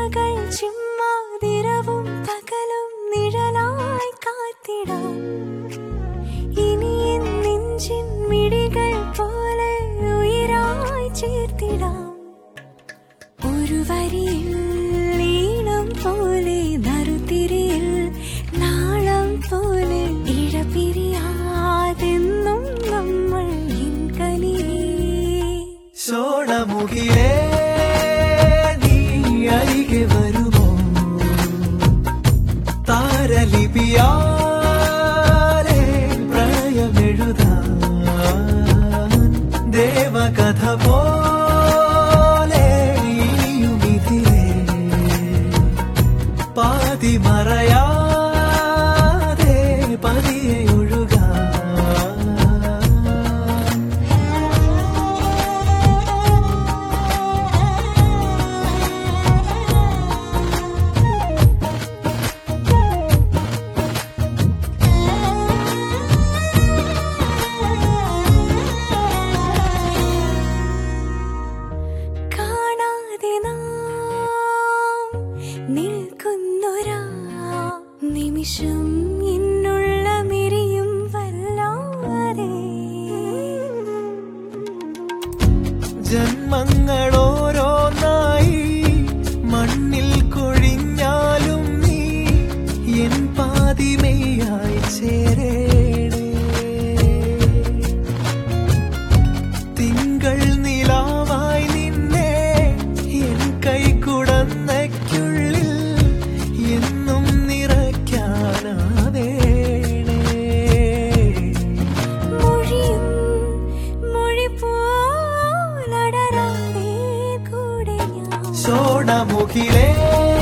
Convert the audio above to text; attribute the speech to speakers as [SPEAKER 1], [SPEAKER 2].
[SPEAKER 1] മിഴികൾ ചിമ്മാതിരവും പകലും നിഴലായി കാത്തിടാം ഇനി എൻ നെഞ്ചിൻ മിഴികൾ പോലെ ഉയരായി ചേർത്തിടാം ഒരു വരിയിൽ ഈണം പോലെ നറുതിരിയിൽ നാളം പോലെ ഇഴപിരിയാതെന്നും നമ്മൾ ഇൻ കനിയേ
[SPEAKER 2] സോണമുഖിലേ നീ അരികെ വരുമോ താരലിപിയാലേ പ്രളയമെഴുതാൻ ദേവകഥ പോലെ ഇനിയുമിതിരെ പാതി മറയാതെ പതിയെ ഒഴുകാൻ
[SPEAKER 1] കാണാതെ നാം നിൽക്കുന്നൊരാ നിമിഷം ഇന്നുള്ള മിരിയും വല്ലാതെ
[SPEAKER 2] ജന്മങ്ങളോരോന്നായി മണ്ണിൽ കൊഴിഞ്ഞാലും നീ എൻ പാതിമയായി ചേരേണേ തിങ്കൾ നിലാവായി നിന്നെ എൻ കൈക്കുടന്നയ്ക്കുള്ളിൽ എന്നും നിറയ്ക്കാനാവേണേ
[SPEAKER 1] മൊഴിയും മൊഴി പോലടരാതെ കൂടെ ഞാൻ
[SPEAKER 2] സോണമുഖിലേ